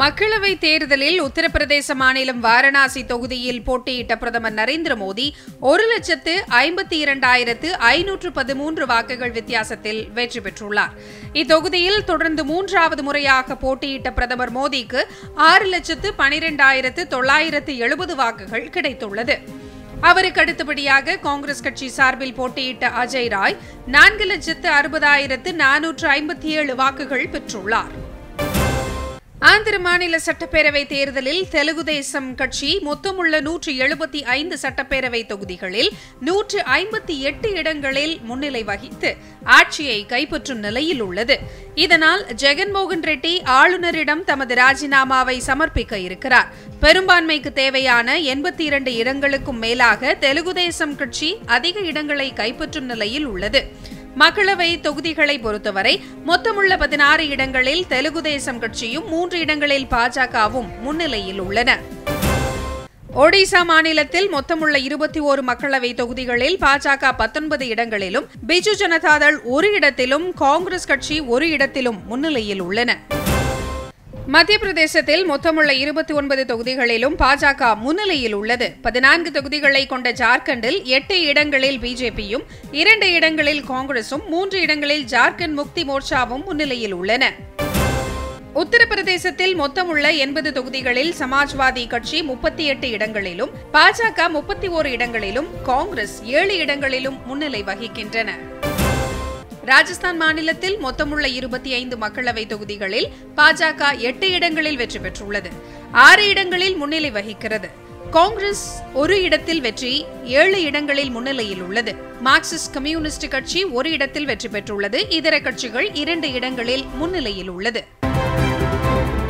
மக்களவை தேர்தலில் உத்தரப்பிரதேச மாநிலம் வாரணாசி தொகுதியில் போட்டியிட்ட பிரதமர் நரேந்திர மோடி ஒரு லட்சத்து ஐம்பத்தி இரண்டாயிரத்து ஐநூற்று பதிமூன்று வாக்குகள் வித்தியாசத்தில் வெற்றி பெற்றுள்ளார் இத்தொகுதியில் தொடர்ந்து மூன்றாவது முறையாக போட்டியிட்ட பிரதமர் மோடிக்கு ஆறு லட்சத்து பனிரெண்டாயிரத்து தொள்ளாயிரத்து எழுபது வாக்குகள் கிடைத்துள்ளது அவருக்கு அடுத்தபடியாக காங்கிரஸ் கட்சி சார்பில் போட்டியிட்ட அஜய் ராய் நான்கு லட்சத்து அறுபதாயிரத்து நானூற்று ஐம்பத்தி ஏழு வாக்குகள் பெற்றுள்ளார் ஆந்திர மாநில சட்டப்பேரவை தேர்தலில் தெலுங்கு தேசம் கட்சி மொத்தமுள்ள நூற்று எழுபத்தி ஐந்து சட்டப்பேரவை தொகுதிகளில் நூற்று ஐம்பத்தி எட்டு இடங்களில் முன்னிலை வகித்து ஆட்சியை கைப்பற்றும் நிலையில் உள்ளது இதனால் ஜெகன்மோகன் ரெட்டி ஆளுநரிடம் தமது ராஜினாமாவை சமர்ப்பிக்க இருக்கிறார் பெரும்பான்மைக்கு தேவையான எண்பத்தி இரண்டு இடங்களுக்கும் மேலாக தெலுங்கு தேசம் கட்சி அதிக இடங்களை கைப்பற்றும் நிலையில் உள்ளது மக்களவை தொகுதிகளை பொறுத்தவரை மொத்தமுள்ள பதினாறு இடங்களில் தெலுங்கு தேசம் கட்சியும் மூன்று இடங்களில் பாஜகவும் முன்னிலையில் உள்ளன ஒடிசா மாநிலத்தில் மொத்தமுள்ள இருபத்தி ஓரு மக்களவை தொகுதிகளில் பாஜக பத்தொன்பது இடங்களிலும் பிஜு ஜனதாதள் ஒரு இடத்திலும் காங்கிரஸ் கட்சி ஒரு இடத்திலும் முன்னிலையில் உள்ளன மத்திய பிரதேசத்தில் மொத்தமுள்ள இருபத்தி ஒன்பது தொகுதிகளிலும் பாஜக முன்னிலையில் உள்ளது பதினான்கு தொகுதிகளை கொண்ட ஜார்க்கண்டில் எட்டு இடங்களில் பிஜேபியும் இரண்டு இடங்களில் காங்கிரசும் மூன்று இடங்களில் ஜார்க்கண்ட் முக்தி மோர்ச்சாவும் முன்னிலையில் உள்ளன உத்தரப்பிரதேசத்தில் மொத்தமுள்ள எண்பது தொகுதிகளில் சமாஜ்வாதி கட்சி முப்பத்தி எட்டு இடங்களிலும் பாஜக முப்பத்தி ஓரு இடங்களிலும் காங்கிரஸ் ஏழு இடங்களிலும் முன்னிலை வகிக்கின்றன ராஜஸ்தான் மாநிலத்தில் மொத்தமுள்ள இருபத்தி ஐந்து மக்களவை தொகுதிகளில் பாஜக எட்டு இடங்களில் வெற்றி பெற்றுள்ளது ஆறு இடங்களில் முன்னிலை வகிக்கிறது காங்கிரஸ் ஒரு இடத்தில் வெற்றி ஏழு இடங்களில் முன்னிலையில் உள்ளது மார்க்சிஸ்ட் கம்யூனிஸ்ட் கட்சி ஒரு இடத்தில் வெற்றி பெற்றுள்ளது இதர கட்சிகள் இரண்டு இடங்களில் முன்னிலையில் உள்ளது